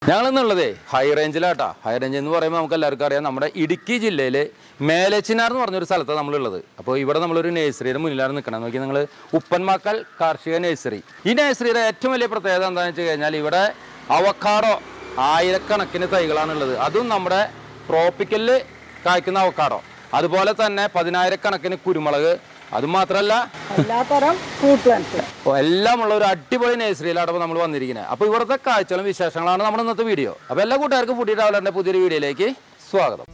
ഞങ്ങളെന്നുള്ളതേ high റേഞ്ചിലാട്ടാ high range എന്ന് പറയുമ്പോൾ നമുക്ക് എല്ലാവർക്കും അറിയാം നമ്മുടെ ഇടുക്കി ജില്ലയിൽ മേലേച്ചിനാർ എന്ന് പറഞ്ഞൊരു സ്ഥലത്താണ് നമ്മളുള്ളത് അപ്പോൾ ഇവിടെ നമ്മളൊരു നഴ്സറിയുടെ മുന്നിലാണ് നിൽക്കണം നോക്കി നിങ്ങൾ ഉപ്പന്മാക്കൽ കാർഷിക നഴ്സറി ഈ നഴ്സറിയുടെ ഏറ്റവും വലിയ പ്രത്യേകത എന്താണെന്ന് വെച്ച് കഴിഞ്ഞാൽ ഇവിടെ അവക്കാടോ ആയിരക്കണക്കിന് തൈകളാണുള്ളത് അതും നമ്മുടെ ട്രോപ്പിക്കലിൽ കായ്ക്കുന്ന അവക്കാടോ അതുപോലെ തന്നെ പതിനായിരക്കണക്കിന് കുരുമുളക് അതുമാത്രമല്ല എല്ലാത്തരം ഫ്രൂട്ട് പ്ലാന്റ്സ് അപ്പോൾ എല്ലാം ഉള്ള ഒരു അടിപൊളി നഴ്സറിയിലാണ് ഇപ്പോൾ നമ്മൾ വന്നിരിക്കുന്നത് അപ്പോൾ ഇവിടുത്തെ കാഴ്ചകളും വിശേഷങ്ങളാണ് നമ്മുടെ ഇന്നത്തെ വീഡിയോ അപ്പോൾ എല്ലാ കൂട്ടുകാർക്കും ഫുഡി ട്രാവലറിൻ്റെ പുതിയൊരു വീഡിയോയിലേക്ക് സ്വാഗതം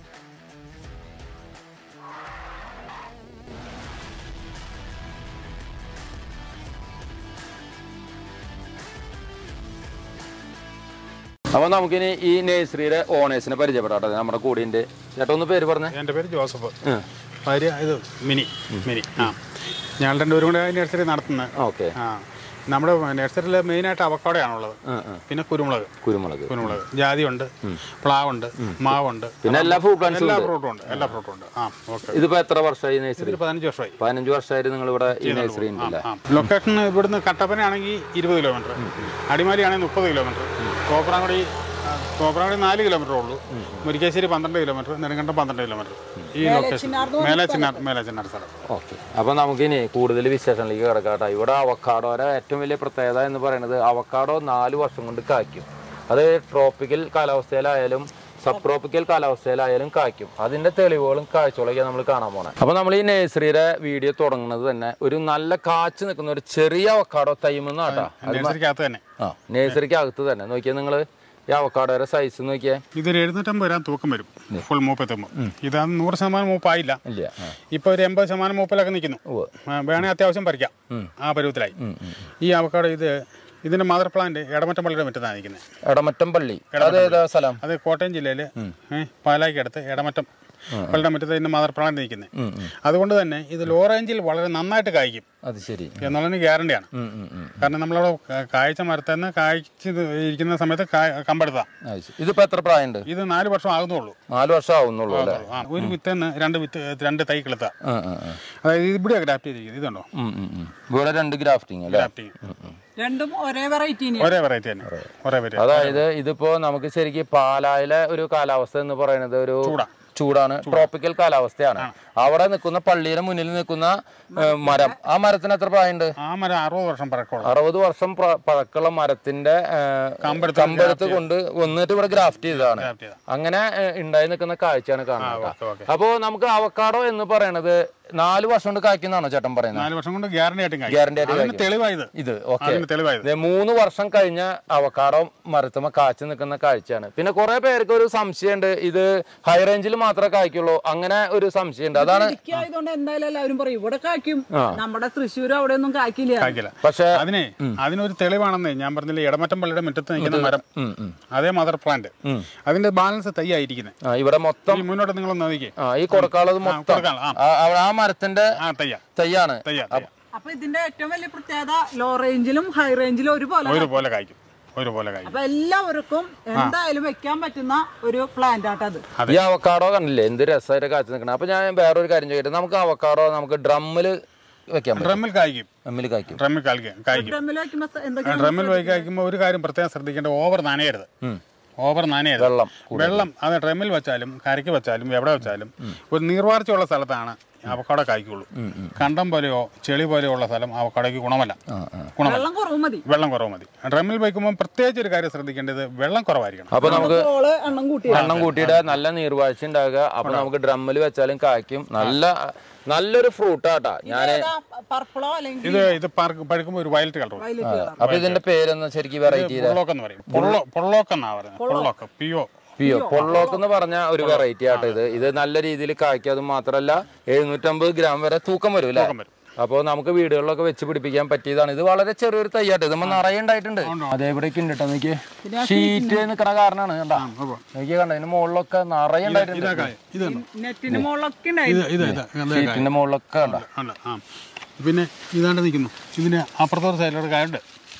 അപ്പോൾ നമുക്കിനി ഈ നഴ്സറിയുടെ ഓണേഴ്സിനെ പരിചയപ്പെടാം കേട്ടോ നമ്മുടെ കൂടിൻ്റെ ചേട്ടാ ഒന്ന് പേര് പറഞ്ഞേ എൻ്റെ പേര് ജോസഫ് ഭാര്യ ഇത് മിനി മിനി ആ ഞങ്ങൾ രണ്ടുപേരും കൂടെ നഴ്സറി നടത്തുന്നത് ഓക്കെ ആ നമ്മുടെ നഴ്സറിയിൽ മെയിനായിട്ട് അവക്കാടയാണുള്ളത് പിന്നെ കുരുമുളക് കുരുമുളക് കുരുമുളക് ജാതിയുണ്ട് പ്ലാവുണ്ട് മാവുണ്ട് പിന്നെ എല്ലാ ഫ്രൂട്ട് പ്ലാന്റ്സും എല്ലാ ഉണ്ട് ഫ്രൂട്ടും ഉണ്ട് എല്ലാ ഫ്രൂട്ടും ഉണ്ട് ആ ഓക്കെ ഇതിപ്പോൾ എത്ര വർഷമായി നഴ്സറി ഇതിൽ പതിനഞ്ച് വർഷമായി പതിനഞ്ച് വർഷമായിട്ട് നിങ്ങൾ ഇവിടെ ഈ നഴ്സറി ഉണ്ടല്ലേ ആ ലൊക്കേഷൻ ഇവിടുന്ന് കട്ടപ്പനയാണെങ്കിൽ ഇരുപത് കിലോമീറ്റർ അടിമാലിയാണെങ്കിൽ മുപ്പത് കിലോമീറ്റർ തോപ്രാങ്കുടി ആ, തോപ്രാങ്കുടി നാല് കിലോമീറ്റർ ഉള്ളൂ മുരിക്കാശ്ശേരി പന്ത്രണ്ട് കിലോമീറ്റർ നെടുങ്കണ്ടം പന്ത്രണ്ട് കിലോമീറ്റർ ഈ ലൊക്കേഷൻ മേലച്ചിന്നാർ മേലച്ചിന്നാർ സ്ഥലം ഓക്കെ അപ്പോൾ നമുക്കിനി കൂടുതൽ വിശേഷങ്ങളിലേക്ക് കിടക്കാട്ടോ ഇവിടെ അവക്കാടോയുടെ ഏറ്റവും വലിയ പ്രത്യേകത എന്ന് പറയുന്നത് അവക്കാടോ നാല് വർഷം കൊണ്ട് കായ്ക്കും അത് ട്രോപ്പിക്കൽ കാലാവസ്ഥയിലായാലും സബ് ട്രോപ്പിക്കൽ കാലാവസ്ഥയിലായാലും കായ്ക്കും അതിന്റെ തെളിവുകളും കാഴ്ചകളൊക്കെ നമ്മൾ കാണാൻ പോണേ അപ്പോൾ നമ്മൾ ഈ നഴ്സറിയുടെ വീഡിയോ തുടങ്ങുന്നത് തന്നെ ഒരു നല്ല കാച്ചു നിൽക്കുന്ന ഒരു ചെറിയ അവക്കാടോ തൈമെന്നാട്ടാ നഴ്സറിക്കകത്ത് തന്നെ ആ നഴ്സറിക്ക് അകത്ത് തന്നെ നോക്കിയാൽ നിങ്ങൾ ഈ അവക്കാടോയുടെ സൈസ് നോക്കിയേ ഇതൊരു എഴുന്നൂറ്റമ്പത് രൂപ തൂക്കം വരും ഫുൾ മൂപ്പെത്തുമ്പോൾ ഇതാ നൂറ് ശതമാനം മൂപ്പായില്ല ഇല്ല ആ ഇപ്പൊ ഒരു എൺപത് ശതമാനം മൂപ്പിലൊക്കെ നിൽക്കുന്നു ഉവ്വ്. വേണേ അത്യാവശ്യം പറിക്കാം ആ പരുവത്തിലായി ഈ അവക്കാട് ഇത് ഇതിന്റെ മദർ പ്ലാന്റ് എടമറ്റം പള്ളിയുടെ മറ്റത്താണ് നിൽക്കുന്നത് എടമറ്റം പള്ളി അത് ഏതാ സ്ഥലം അത് കോട്ടയം ജില്ലയിൽ പാലായിക്കടുത്ത് എടമറ്റം പള്ളിയുടെ മറ്റത്ത് ഇതിന്റെ മദർ പ്ലാന്റ് നിൽക്കുന്നത് അതുകൊണ്ട് തന്നെ ഇത് ലോ റേഞ്ചിൽ വളരെ നന്നായിട്ട് കായ്ക്കും അത് ശരി എന്നുള്ളതിന് ഗ്യാരണ്ടിയാണ് ഉം, ഉം, ഉം. കാരണം നമ്മളവിടെ ക- കായ്ച്ച മരത്തിൽ കായ്ച്ച് ഇത് ഇരിക്കുന്ന സമയത്ത് കാ- കമ്പെടുത്താം അത് ശരി. ഇതിപ്പോ എത്ര പ്രായമുണ്ട് ഇത് നാല് വർഷം ആകുന്നുള്ളൂ നാല് വർഷം ആവുന്നുള്ളൂ അല്ലേ ആ, ഒരു വിത്തെന്ന് രണ്ട് വിത്ത് രണ്ട് തൈ കിളുത്ത ആ, ആ, ആ. അതായത് ഇവിടെ ഗ്രാഫ്റ്റ് ചെയ്തിരിക്കുന്നത് ഇതുണ്ടോ ഉം, ഉം, ഉം. ഇവിടെ രണ്ട് ഗ്രാഫ്റ്റിംഗ് അല്ലേ ഗ്രാഫ്റ്റിംഗ് രണ്ടും ഒരേ വെറൈറ്റി ഒരേ വെറൈറ്റി തന്നെ ഒരേ വെറൈറ്റി അതായത് ഇതിപ്പോ നമുക്ക് ശരിക്കും പാലായിലെ ഒരു കാലാവസ്ഥ എന്ന് പറയുന്നത് ഒരു ചൂടാ. ചൂടാണ് ട്രോപ്പിക്കൽ കാലാവസ്ഥയാണ് അവിടെ നിൽക്കുന്ന പള്ളിയുടെ മുന്നിൽ നിൽക്കുന്ന ഏ, മരം ആ മരത്തിന് എത്ര പ്രായമുണ്ട് ആ മരം അറുപത് വർഷം പഴക്കമുള്ള അറുപത് വർഷം പ്ര- പഴക്കമുള്ള മരത്തിന്റെ ഏ, കമ്പെടുത്ത് കമ്പെടുത്ത് കൊണ്ട് വന്നിട്ട് ഇവിടെ ഗ്രാഫ്റ്റ് ചെയ്തതാണ് ഗ്രാഫ്റ്റ് ചെയ്ത അങ്ങനെ ഏ, ഉണ്ടായി നിൽക്കുന്ന കാഴ്ചയാണ് കാണുന്നത് ഓക്കെ ഓക്കെ അപ്പോ നമുക്ക് അവക്കാടോ എന്ന് പറയുന്നത് നാല് വർഷം കൊണ്ട് കായ്ക്കുന്നതാണോ ചേട്ടൻ പറയുന്നത് നാല് വർഷം കൊണ്ട് ഗ്യാരണ്ടി ആയിട്ടും കായ്ക്കും. ഗ്യാരണ്ടി ആയിട്ട് അതിന് തെളിവായത് ഇത് ഓക്കെ അതിന് തെളിവായത് ദേ മൂന്ന് വർഷം കഴിഞ്ഞ അവക്കാടോ മരത്തുമ്മ കാച്ചു നിൽക്കുന്ന കാഴ്ചയാണ് പിന്നെ കുറെ പേർക്ക് ഒരു സംശയമുണ്ട് ഇത് ഹൈ റേഞ്ചിൽ മാത്രമേ കായ്ക്കുള്ളൂ അങ്ങനെ ഒരു സംശയമുണ്ട് അതാണ് ആയതുകൊണ്ട് എന്തായാലും എല്ലാവരും പറയും ഇവിടെ കായ്ക്കും നമ്മുടെ തൃശ്ശൂർ അവിടെ ഒന്നും കായ്ക്കില്ല കായ്ക്കില്ല പക്ഷെ അതിനെ അതിനൊരു തെളിവാണെന്ന് ഞാൻ പറഞ്ഞില്ലേ ഇടമറ്റം പള്ളിയുടെ മുറ്റത്ത് നിൽക്കുന്ന മരം അതേ മദർ പ്ലാന്റ് അതിന്റെ ബാലൻസ് തൈ ആയിരിക്കുന്നത് ആ, ഇവിടെ മൊത്തം ഈ മുന്നോട്ട് നിങ്ങൾ നോക്കിക്കേ ആ, ഈ കൊടുക്കാനുള്ളത് മൊത്തം കൊടുക്കാം, ആ. ആ, അവിടെ ആ മരത്തിന്റെ ആ തയ്യ തൈയാണ് തയ്യ തയ്യ അപ്പൊ ഇതിന്റെ ഏറ്റവും വലിയ പ്രത്യേകത ലോ റേഞ്ചിലും ഹൈ റേഞ്ചിലും ഒരുപോലെ ഒരുപോലെ കായ്ക്കും ഒരുപോലെ കായ്ക്കും അപ്പൊ എല്ലാവർക്കും എന്തായാലും വെക്കാൻ പറ്റുന്ന ഒരു പ്ലാന്റ് ആട്ടത് ഈ അവക്കാടോ കണ്ടില്ലേ എന്ത് രസമായിട്ട് കാച്ചു നിൽക്കണം അപ്പൊ ഞാൻ വേറൊരു കാര്യം ചോദിക്കട്ടെ നമുക്ക് അവക്കാടോ നമുക്ക് ഡ്രമ്മില് വെക്കാൻ പറ്റും ഡ്രമ്മിൽ കായ്ക്കും ഡ്രമ്മിൽ കായ്ക്കും ഡ്രമ്മിൽ കായ്ക്കും കായ്ക്കും ഡ്രമ്മിൽ വെക്കുമ്പോ എന്തൊക്കെയാണ് ഡ്രമ്മിൽ പോയി കായ്ക്കുമ്പോൾ ഒരു കാര്യം പ്രത്യേകം ശ്രദ്ധിക്കേണ്ടത് ഓവർ നനയരുത് ഓവർ നനയരുത് വെള്ളം വെള്ളം അത് ഡ്രമ്മിൽ വെച്ചാലും കരയ്ക്ക് വെച്ചാലും എവിടെ വെച്ചാലും ഒരു നീർവാർച്ചയുള്ള സ്ഥലത്താണ് അവക്കട കായ്ക്കുള്ളൂ കണ്ടം പോലെയോ ചെളി പോലെയോ ഉള്ള സ്ഥലം അവക്കടയ്ക്ക് ഗുണമല്ല ഗുണമല്ല വെള്ളം കുറവ് മതി വെള്ളം കുറവ് മതി ഡ്രമ്മിൽ വയ്ക്കുമ്പോൾ പ്രത്യേകിച്ച് ഒരു കാര്യം ശ്രദ്ധിക്കേണ്ടത് വെള്ളം കുറവായിരിക്കണം അപ്പൊ നമുക്ക് ഓള് എണ്ണം കൂട്ടി എണ്ണം കൂട്ടിയിട്ട് നല്ല നീർവാഴ്ച ഉണ്ടാകുക അപ്പൊ നമുക്ക് ഡ്രമ്മിൽ വെച്ചാലും കായ്ക്കും നല്ല നല്ലൊരു ഫ്രൂട്ടാട്ടാ ഞാന് പർപ്പിളോ അല്ലെങ്കിൽ ഇത് ഇത് പറ- പഴുക്കുമ്പോൾ ഒരു വയലറ്റ് കളർ വയലറ്റ് കളർ അപ്പൊ ഇതിന്റെ പേരെന്ന് ശരിക്കും വെറൈറ്റി പൊള്ളോക്ക് എന്ന് പറയും പൊള്ളോ പൊള്ളോക്ക് എന്നാ പറയുന്നത് പൊള്ളോക്ക് പിയോ പിയോ പൊള്ളോക്ക് എന്ന് പറഞ്ഞ ഒരു വെറൈറ്റി ആട്ടോ ഇത് ഇത് നല്ല രീതിയിൽ കായ്ക്കും അത് മാത്രല്ല എഴുന്നൂറ്റമ്പത് ഗ്രാം വരെ തൂക്കം വരും അല്ലേ വരും. അപ്പോൾ നമുക്ക് വീടുകളിലൊക്കെ വെച്ച് പിടിപ്പിക്കാൻ പറ്റിയതാണ് ഇത് വളരെ ചെറിയൊരു തയ്യാട്ട് ഇത് നിറയെ ഉണ്ടായിട്ടുണ്ട് അതേവിടേക്ക് ഉണ്ട് കേട്ടോ നോക്കിയേ ഷീറ്റ് നിൽക്കണ കാരണമാണ് കണ്ടാ നോക്കിയേ കണ്ട ഇതിന് മുകളിലൊക്കെ നിറയെ ഉണ്ടായിട്ടുണ്ട് ഇത് നെറ്റിന് മുകളിലൊക്കെ ഉണ്ടായി ഇത് ഇത് ഇത് ഷീറ്റിന്റെ മുകളിലൊക്കെ കണ്ട ഉണ്ട് ആ പിന്നെ ഇതാണ്ട് നിൽക്കുന്നു ഇതിന് അപ്പുറത്തോട്ട് സൈഡിലോട്ട് കായുണ്ട്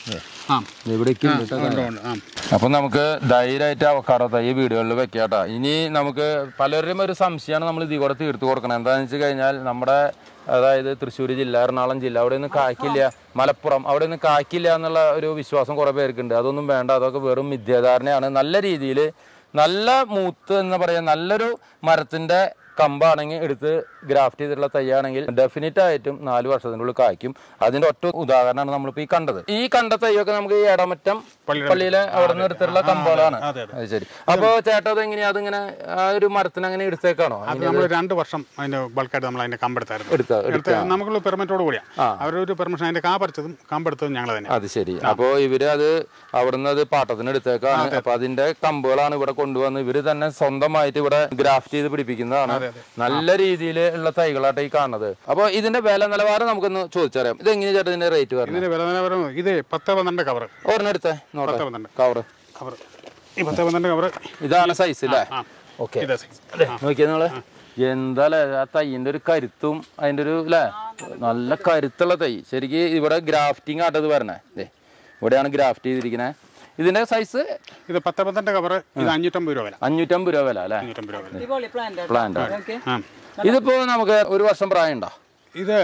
ആ ഇവിടേക്ക് ആ, ഉണ്ട് ഉണ്ട് ആ അപ്പൊ നമുക്ക് ധൈര്യമായിട്ട് അവക്കാടോ തൈ വീടുകളിൽ വെക്കാട്ടോ ഇനി നമുക്ക് പലരുടെയും ഒരു സംശയമാണ് നമ്മൾ ഇതിൽ കൂടെ തീർത്തു കൊടുക്കണം എന്താണെന്ന് വെച്ച് കഴിഞ്ഞാൽ നമ്മുടെ അതായത് തൃശ്ശൂർ ജില്ല എറണാകുളം ജില്ല അവിടെ ഒന്നും കായ്ക്കില്ല മലപ്പുറം അവിടെ ഒന്നും കായ്ക്കില്ല എന്നുള്ള ഒരു വിശ്വാസം കുറേ പേർക്കുണ്ട് അതൊന്നും വേണ്ട അതൊക്കെ വെറും മിഥ്യാധാരണയാണ് നല്ല രീതിയിൽ നല്ല മൂത്ത് എന്ന് പറയാൻ നല്ലൊരു മരത്തിന്റെ കമ്പാണെങ്കിൽ എടുത്ത് ഗ്രാഫ്റ്റ് ചെയ്തിട്ടുള്ള തൈയാണെങ്കിൽ ഡെഫിനറ്റ് ആയിട്ടും നാല് വർഷത്തിനുള്ളിൽ കായ്ക്കും അതിന്റെ ഒറ്റ ഉദാഹരണമാണ് നമ്മളിപ്പോൾ ഈ കണ്ടത് ഈ കണ്ട തൈയൊക്കെ നമുക്ക് ഈ ഇടമറ്റം പള്ളിയിലെ അവിടെ നിന്ന് എടുത്തിട്ടുള്ള കമ്പുകളാണ് അതെ, അത് ശരി അപ്പൊ ചേട്ടാ അത് എങ്ങനെയാ അതിങ്ങനെ ആ ഒരു മരത്തിന് അങ്ങനെ എടുത്തേക്കാണോ അത് നമ്മൾ രണ്ട് വർഷം അതിന്റെ ബൾക്കായിട്ട് നമ്മൾ അതിന്റെ കമ്പെടുത്തായിരുന്നു എടുത്ത എടുത്ത് നമുക്കുള്ള പെർമിറ്റോട് കൂടിയാ അവരുടെ ഒരു പെർമിഷൻ അതിന്റെ കാ പറിച്ചതും കമ്പെടുത്തതും ഞങ്ങൾ തന്നെ അത് ശരി അപ്പോ ഇവര് അത് അവിടുന്ന് അത് പാട്ടത്തിന് എടുത്തേക്കാണ് അപ്പൊ അതിന്റെ കമ്പുകളാണ് ഇവിടെ കൊണ്ടുവന്ന് ഇവര് തന്നെ സ്വന്തമായിട്ട് ഇവിടെ ഗ്രാഫ്റ്റ് ചെയ്ത് പിടിപ്പിക്കുന്നതാണ് നല്ല രീതിയിൽ ഉള്ള തൈകളായിട്ട് ഈ കാണുന്നത് അപ്പൊ ഇതിന്റെ വില നിലവാരം നമുക്കൊന്ന് ചോദിച്ചറിയാം ഇത് എങ്ങനെയാ ചേട്ടാ ഇതിന്റെ റേറ്റ് വരുന്നത് ഇതിന്റെ വില നിലവാരം ഇത് പത്ത് പന്ത്രണ്ട് കവർ ഒരെണ്ണം എടുത്തേ നോട്ടെ പത്ത് പന്ത്രണ്ട് കവറ് കവർ ഈ പത്ത് പന്ത്രണ്ട് കവർ ഇതാണ് സൈസ് അല്ലേ ആ ഓക്കെ ഇതാ size. നോക്കിയാ നിങ്ങള് എന്താ ആ തൈയിന്റെ ഒരു കരുത്തും അതിന്റെ ഒരു അല്ലേ നല്ല കരുത്തുള്ള തൈ ശരിക്ക് ഇവിടെ ഗ്രാഫ്റ്റിംഗ് ആട്ടത് വരണേ ദേ ഇവിടെയാണ് ഗ്രാഫ്റ്റ് ചെയ്തിരിക്കുന്നത് ഇതിന്റെ സൈസ് ഇത് പത്ത് പന്ത്രണ്ട് കവർ ഇത് അഞ്ഞൂറ്റമ്പത് രൂപ വില അഞ്ഞൂറ്റമ്പത് രൂപ വില അല്ലേ അഞ്ഞൂറ്റമ്പത് രൂപ വില അടിപൊളി പ്ലാന്റ് പ്ലാന്റ് ഓക്കെ ആ ഇതിപ്പോ നമുക്ക് ഒരു വർഷം പ്രായം ഉണ്ടോ ഇത്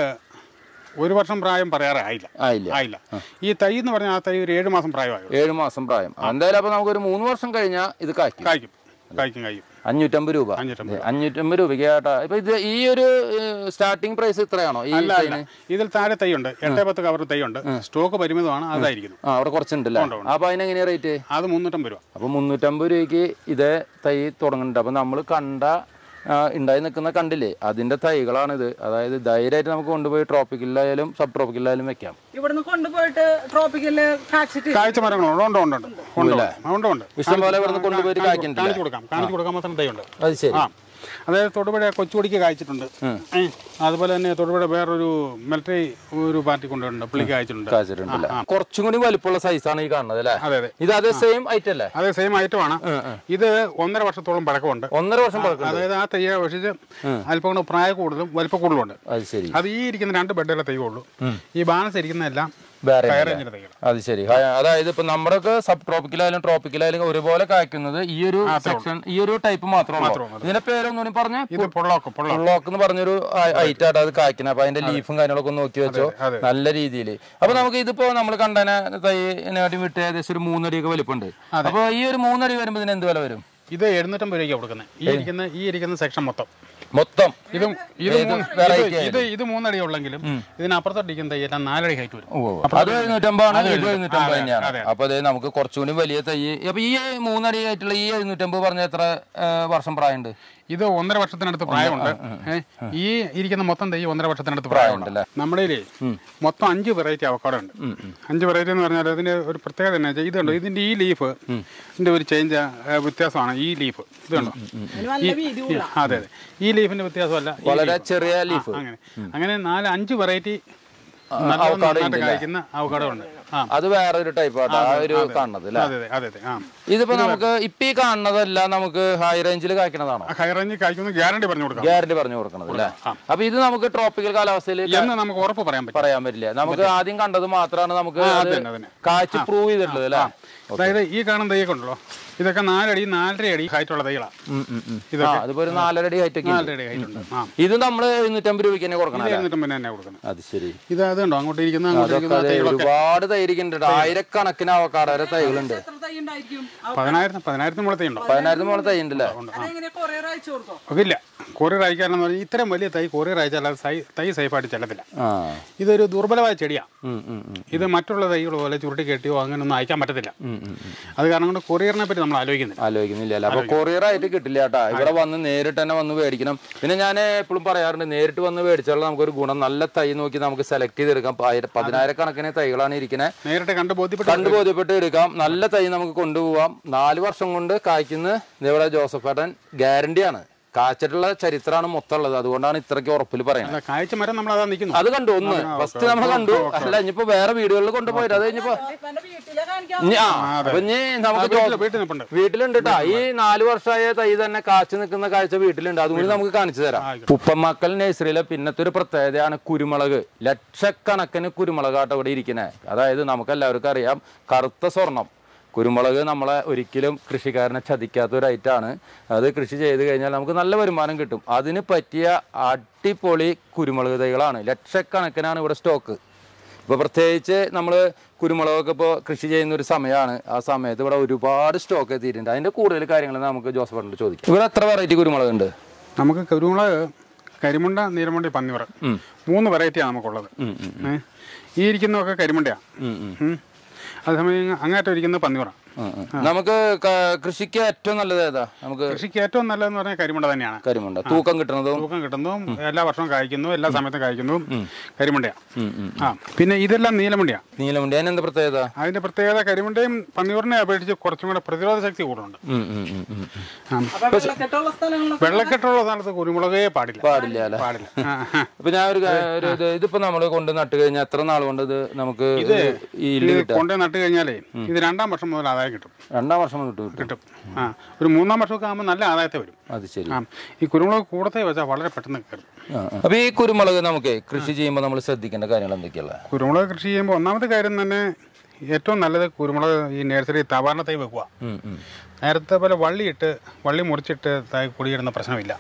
ഒരു വർഷം പ്രായം പറയാറേ ആയില്ല ആയില്ല ആയില്ല ഈ തൈ എന്ന് പറഞ്ഞാൽ ആ തൈ ഒരു ഏഴ് മാസം പ്രായമാകും ഏഴ് മാസം പ്രായം എന്തായാലും അപ്പൊ നമുക്ക് ഒരു മൂന്ന് വർഷം കഴിഞ്ഞാൽ ഇത് കായ്ക്കും കായ്ക്കും കായ്ക്കും കായ്ക്കും അഞ്ഞൂറ്റമ്പത് രൂപ അഞ്ഞൂറ്റമ്പത് ദേ, അഞ്ഞൂറ്റമ്പത് രൂപയ്ക്ക് കേട്ടാ ഇപ്പൊ ഇത് ഈ ഒരു സ്റ്റാർട്ടിംഗ് പ്രൈസ് ഇത്രയാണോ ഈ അല്ല അല്ല തൈന് ഇതിൽ താഴെ തൈയുണ്ട് എട്ടേ പത്ത് കവർ തൈയുണ്ട് സ്റ്റോക്ക് പരിമിതമാണ് അതായിരിക്കുന്നു ആ അവിടെ കുറച്ചുണ്ടല്ലേ അപ്പൊ അതിനെങ്ങനെയാ റേറ്റ് അത് മുന്നൂറ്റമ്പത് രൂപ അപ്പോൾ മുന്നൂറ്റമ്പത് രൂപയ്ക്ക് ഇതേ തൈ തുടങ്ങുന്നുണ്ട് അപ്പോൾ നമ്മൾ കണ്ട ആ, ഉണ്ടായി നിൽക്കുന്ന കണ്ടില്ലേ അതിൻ്റെ തൈകളാണിത് അതായത് ധൈര്യമായിട്ട് നമുക്ക് കൊണ്ടുപോയി ട്രോപ്പിക്കലിലായാലും സബ് ട്രോപ്പിക്കലിലായാലും വെക്കാം ഇവിടുന്ന് കൊണ്ടുപോയിട്ട് ട്രോപ്പിക്കല് കാച്ചിട്ട് കാഴ്ച മരങ്ങളുണ്ട് ഉണ്ട് ഉണ്ട് ഉണ്ട് ഉണ്ട് ഉണ്ട് ഉണ്ട് ഇഷ്ടം പോലെ ഇവിടുന്ന് കൊണ്ടുപോയിട്ട് കായ്ക്കുന്നുണ്ട് കാണിച്ചു കൊടുക്കാം കാണിച്ചു കൊടുക്കാൻ മാത്രം തൈയുണ്ട് അത് ശരി ആ അതായത് തൊടുപുഴ കൊച്ചുപടിക്ക് കായ്ച്ചിട്ടുണ്ട് ഏ, അതുപോലെ തന്നെ തൊടുപുഴ വേറൊരു മിലിറ്ററി ഒരു പാർട്ടി കൊണ്ടുവരുന്നുണ്ട് പുള്ളിക്ക് കായ്ച്ചിട്ടുണ്ട് കായ്ച്ചിട്ടുണ്ടല്ലേ കുറച്ചും കൂടി വലിപ്പമുള്ള സൈസാണ് ഈ കാണുന്നത് അല്ലേ അതെ അതെ ഇത് അതേ സെയിം ഐറ്റം അല്ലേ അതേ സെയിം ഐറ്റമാണ് ഇത് ഒന്നര വർഷത്തോളം പഴക്കമുണ്ട് ഒന്നര വർഷം പഴക്കം അതായത് ആ തൈയെ അപേക്ഷിച്ച് അല്പം കൂടെ പ്രായ കൂടുതലും വലിപ്പ കൂടുതലുണ്ട് അത് ശരി അത് ഈ ഇരിക്കുന്ന രണ്ട് ബെഡുള്ള തൈയേ ഉള്ളൂ ഈ ബാലൻസ് ഇരിക്കുന്ന എല്ലാം വേറെ ഫയർ ഇല്ല. എഞ്ചിന്റെ തൈകൾ അത് ശരി ഹ- അതായത് ഇപ്പൊ നമ്മുടെയൊക്കെ സബ് ട്രോപ്പിക്കലായാലും ട്രോപ്പിക്കലായാലും ഒരുപോലെ കായ്ക്കുന്നത് ഈ ഒരു സെക്ഷൻ ഈ ഒരു ടൈപ്പ് മാത്രമേ ഇതിന്റെ പേരൊന്നും പറഞ്ഞ ഇത് പൊള്ളോക്ക് പൊള്ള ഉള്ളോക്ക് എന്ന് പറഞ്ഞൊരു ഐറ്റം ആയിട്ട് അത് കായ്ക്കുന്നത് അപ്പൊ അതിന്റെ ലീഫും കാര്യങ്ങളൊക്കെ ഒന്ന് നോക്കി വെച്ചോ അതെ. നല്ല രീതിയിൽ അപ്പൊ നമുക്ക് ഇതിപ്പോ നമ്മൾ കണ്ടന തൈനായിട്ട് വിട്ട് ഏകദേശം ഒരു മൂന്നടിയൊക്കെ വലിപ്പമുണ്ട് അപ്പൊ ഈ ഒരു മൂന്നടി വരുമ്പോ ഇതിന് എന്ത് വില വരും ഇത് എഴുന്നൂറ്റമ്പത് രൂപയ്ക്ക് കൊടുക്കുന്നത് ഈ ഇരിക്കുന്ന ഈ ഇരിക്കുന്ന സെക്ഷൻ മൊത്തം മൊത്തം ഇത് ഇത് മൂന്ന് variety ഇത് ഇത് ഇത് മൂന്നടി ഉള്ളെങ്കിലും ഇതിനപ്പുറത്തോട്ടിരിക്കുന്ന തൈ എല്ലാം നാലടി ഹൈറ്റ് വരും ഓ, അത് എഴുന്നൂറ്റമ്പാണ് ഇത് എഴുന്നൂറ്റമ്പത് അതെ, തന്നെയാണ് അതെ. അപ്പൊ അതെ നമുക്ക് കുറച്ചുകൂടി വലിയ തൈ അപ്പൊ ഈ മൂന്നടി ആയിട്ടുള്ള ഈ എഴുന്നൂറ്റമ്പത് പറഞ്ഞ എത്ര ആ, വർഷം പ്രായമുണ്ട് ഇത് ഒന്നര വർഷത്തിനടുത്ത് പ്രായമുണ്ട് ഏ, ഈ ഇരിക്കുന്ന മൊത്തം തൈ ഒന്നര വർഷത്തിനടുത്ത് പ്രായമുണ്ട് ഉണ്ടല്ലേ? നമ്മുടെ കയ്യിലേ മൊത്തം അഞ്ച് വെറൈറ്റി അവക്കാടോ ഉണ്ട് അഞ്ച് വെറൈറ്റി എന്ന് പറഞ്ഞാൽ അതിന്റെ ഒരു പ്രത്യേകത എന്നാ വെച്ചാൽ ഇതുണ്ട് ഇതിന്റെ ഈ ലീഫ് ഇതിന്റെ ഒരു ചേഞ്ച് വ്യത്യാസമാണ് ഈ ലീഫ് ഇതുണ്ടോ അതിന് നല്ല വീതി ഈ- അതെ അതെ ഈ ലീഫിന്റെ വ്യത്യാസമല്ല ഈ വളരെ leaf. ചെറിയ ലീഫ് അങ്ങനെ അങ്ങനെ നാല് അഞ്ച് വെറൈറ്റി avocado നന്നായിട്ട് കായ്ക്കുന്ന അവക്കാടോ ഉണ്ട് ആ അത് വേറെ ഒരു ടൈപ്പ് ആട്ടോ ആ ഒരു കാണുന്നത് അല്ലേ അതെ അതെ അതെ അതെ ആ ഇതിപ്പോ നമുക്ക് ഇപ്പൊ ഈ കാണുന്നതെല്ലാം നമുക്ക് ഹൈ റേഞ്ചിൽ കായ്ക്കണതാണോ ആ ഹൈ റേഞ്ച് കായ്ക്കുന്ന ഗ്യാരണ്ടി പറഞ്ഞു കൊടുക്കാം ഗ്യാരണ്ടി പറഞ്ഞു കൊടുക്കണത് അല്ലേ അപ്പൊ ഇത് നമുക്ക് ട്രോപ്പിക്കൽ കാലാവസ്ഥയിൽ എന്ന് നമുക്ക് ഉറപ്പ് പറയാൻ പറ്റും പറയാൻ പറ്റില്ല നമുക്ക് ആദ്യം കണ്ടത് മാത്രമാണ് നമുക്ക് ആ, അത് അതന്നെ, അതന്നെ. കാഴ്ച പ്രൂവ് ചെയ്തിട്ടുള്ളത് അല്ലേ അതായത് ഈ കാണുന്ന തൈയൊക്കെ ഉണ്ടല്ലോ ഇതൊക്കെ നാലടി നാലര അടി ഹൈറ്റുള്ള തൈകളാണ് ഉം, ഉം, ഉം. ആ അതിപ്പോ ഒരു നാലരടി ഹൈറ്റ് ഒക്കെ ഉണ്ട്. നാലര അടി ഹൈറ്റ് ഉണ്ട് ആ ഇത് നമ്മൾ എഴുന്നൂറ്റമ്പത് രൂപയ്ക്ക് തന്നെ കൊടുക്കണം അല്ലേ? ഇരുന്നൂറ്റമ്പത് തന്നെ കൊടുക്കുന്നത് അത് ശരി ഇത് അതുണ്ടോ അങ്ങോട്ട് ഇരിക്കുന്ന അങ്ങോട്ട് അതൊക്കെ ഇരിക്കുന്ന അതെ, തൈകളൊക്കെ ഒരുപാട് തൈരിക്കുന്നുണ്ട് ആയിരക്കണക്കിന് അവക്കാടര തൈകളുണ്ട് എത്ര തൈ ഉണ്ടായിരിക്കും പതിനായിരത്തിന് പതിനായിരത്തിന് മുകളിൽ തൈ ഉണ്ടോ പതിനായിരത്തി മോളെ തൈ ഉണ്ടല്ലേ അതെങ്ങനെ കൊറിയർ അയച്ചു കൊടുത്തോ ഒക്കെ ഇല്ല കൊറിയർ അയക്കാനെന്ന് പറഞ്ഞാൽ ഇത്രയും വലിയ തൈ കൊറിയർ അയച്ചാൽ അത് സൈ- തൈ സേഫായിട്ട് ചെല്ലത്തില്ല ആ ഇതൊരു ദുർബലമായ ചെടിയാണ് ഉം, ഉം, ഉം, ഇത് മറ്റുള്ള തൈകൾ പോലെ ചുരുട്ടി കെട്ടിയോ അങ്ങനെയൊന്നും അയക്കാൻ പറ്റത്തില്ല ഉം, ഉം, ഉം. അത് കാരണം കൊണ്ട് കൊറിയറിനെ പറ്റി നമ്മൾ ആലോചിക്കുന്നില്ല ആലോചിക്കുന്നില്ല അല്ലേ അപ്പൊ കൊറിയർ ആയിട്ട് കിട്ടില്ല കേട്ടാ ഇവിടെ വന്ന് നേരിട്ട് തന്നെ വന്ന് മേടിക്കണം പിന്നെ ഞാൻ എപ്പോഴും പറയാറുണ്ട് നേരിട്ട് വന്ന് മേടിച്ചാൽ നമുക്കൊരു ഗുണം നല്ല തൈ നോക്കി നമുക്ക് സെലക്ട് ചെയ്തെടുക്കാം ആയിര- പതിനായിരക്കണക്കിന് തൈകളാണ് ഇരിക്കുന്നത് നേരിട്ട് കണ്ട് ബോധ്യപ്പെട്ട് കണ്ടു ബോധ്യപ്പെട്ട് എടുക്കാം നല്ല തൈ നമുക്ക് കൊണ്ടുപോവാം നാല് വർഷം കൊണ്ട് കായ്ക്കുന്ന ഇവിടെ ജോസഫ് ഏട്ടൻ ഗ്യാരണ്ടിയാണ് കാച്ചിട്ടുള്ള ചരിത്രമാണ് മൊത്തം ഉള്ളത് അതുകൊണ്ടാണ് ഇത്രയ്ക്ക് ഉറപ്പിൽ പറയുന്നത് അല്ല കാഴ്ച മരം നമ്മൾ അതാ നിൽക്കുന്നു അത് കണ്ടു ഒന്ന് ഫസ്റ്റ് നമ്മൾ കണ്ടു അല്ല ഇനിയിപ്പോ വേറെ വീടുകളിൽ കൊണ്ടുപോയിട്ട് അത് കഴിഞ്ഞപ്പോ ഇപ്പൊ എന്റെ വീട്ടിൽ കായ്ച്ചാ കാണിക്കാം ഇനി- ആ, അപ്പൊ ഇനി നമുക്ക് വീട്ടിൽ ജോ- വീട്ടിൽ നിൽപ്പുണ്ട് വീട്ടിലുണ്ട് കേട്ടാ ഈ നാല് വർഷമായ തൈ തന്നെ കാച്ചു നിൽക്കുന്ന കാഴ്ച വീട്ടിലുണ്ട് അതുകൊണ്ട് നമുക്ക് കാണിച്ചു തരാം ഉപ്പമക്കൽ നഴ്സറിയിലെ പിന്നത്തെ ഒരു പ്രത്യേകതയാണ് കുരുമുളക് ലക്ഷക്കണക്കിന് കുരുമുളകാട്ടോ ഇവിടെ ഇരിക്കുന്നത് അതായത് നമുക്ക് എല്ലാവർക്കും അറിയാം കറുത്ത സ്വർണം കുരുമുളക് നമ്മളെ ഒരിക്കലും കൃഷിക്കാരനെ ചതിക്കാത്ത ഒരു ഐറ്റാണ് അത് കൃഷി ചെയ്ത് കഴിഞ്ഞാൽ നമുക്ക് നല്ല വരുമാനം കിട്ടും അതിന് പറ്റിയ അടിപൊളി കുരുമുളക് തൈകളാണ് ലക്ഷക്കണക്കിനാണ് ഇവിടെ സ്റ്റോക്ക് ഇപ്പോൾ പ്രത്യേകിച്ച് നമ്മൾ കുരുമുളകൊക്കെ ഇപ്പോൾ കൃഷി ചെയ്യുന്ന ഒരു സമയമാണ് ആ സമയത്ത് ഇവിടെ ഒരുപാട് സ്റ്റോക്ക് എത്തിയിട്ടുണ്ട് അതിൻ്റെ കൂടുതൽ കാര്യങ്ങൾ നമുക്ക് ജോസഫ് പറഞ്ഞിട്ട് ചോദിക്കാം ഇവിടെ എത്ര വെറൈറ്റി കുരുമുളക് ഉണ്ട് നമുക്ക് കുരുമുളക് കരിമുണ്ട നീലമുണ്ട പന്നിവറ മൂന്ന് വെറൈറ്റിയാണ് നമുക്കുള്ളത് ഏ? ഈ ഇരിക്കുന്നതൊക്കെ കരിമുണ്ടയാണ് അതേസമയം അങ്ങേറ്റം ഇരിക്കുന്നത് പന്നിവറ നമുക്ക് ക- കൃഷിക്ക് ഏറ്റവും നല്ലത് ഏതാ നമുക്ക് കൃഷിക്ക് ഏറ്റവും നല്ലതെന്ന് പറഞ്ഞാൽ കരിമുണ്ട തന്നെയാണ് കരിമുണ്ട തൂക്കം കിട്ടുന്നതും തൂക്കം കിട്ടുന്നതും എല്ലാ വർഷവും കായ്ക്കുന്നു എല്ലാ സമയത്തും കായ്ക്കുന്നതും കരിമുണ്ടയാണ് ഉം, ഉം. ആ പിന്നെ ഇതെല്ലാം നീലമുണ്ടയാണ് നീലമുണ്ടി അതിന് എന്താ പ്രത്യേകത അതിന്റെ പ്രത്യേകത കരിമുണ്ടയും പന്നിയൂറിനെ അപേക്ഷിച്ച് കുറച്ചും കൂടെ പ്രതിരോധ ശക്തി കൂടുതലുണ്ട് ഉം, ഉം, ഉം, ഉം. ആ. അപ്പൊ വെള്ളക്കെട്ടുള്ള സ്ഥലങ്ങളൊക്കെ വെള്ളക്കെട്ടുള്ള സ്ഥലത്ത് കുരുമുളകേ പാടില്ല പാടില്ല അല്ലേ പാടില്ല ആ, ആ. അപ്പൊ ഞാൻ ഒരു കാ- ഒരു ഇത് ഇതിപ്പോ നമ്മൾ കൊണ്ട് നട്ട് കഴിഞ്ഞാൽ എത്ര നാൾ കൊണ്ട് ഇത് നമുക്ക് ഈ ഇത് ഇല്ല് കിട്ടാം കൊണ്ടേ നട്ട് കഴിഞ്ഞാലേ ഇത് രണ്ടാം വർഷം മുതൽ ആദായം കിട്ടും രണ്ടാം വർഷം കൊണ്ട് കിട്ടും കിട്ടും ആ ഒരു മൂന്നാം വർഷമൊക്കെ ആകുമ്പോൾ നല്ല ആദായത്തെ വരും അത് ശരി ആ ഈ കുരുമുളക് കൂടത്തെ വെച്ചാൽ വളരെ പെട്ടെന്ന് കയറും ആ, ആ. അപ്പൊ ഈ കുരുമുളക് നമുക്ക് കൃഷി ചെയ്യുമ്പോൾ നമ്മൾ ശ്രദ്ധിക്കേണ്ട കാര്യങ്ങൾ എന്തൊക്കെയുള്ള കുരുമുളക് കൃഷി ചെയ്യുമ്പോൾ ഒന്നാമത്തെ കാര്യം തന്നെ ഏറ്റവും നല്ലത് കുരുമുളക് ഈ നഴ്സറി തവാരണ തൈ വെക്കുക നേരത്തെ പോലെ വള്ളിയിട്ട് വള്ളി മുറിച്ചിട്ട് തൈ കൊടിയിടുന്ന പ്രശ്നമില്ല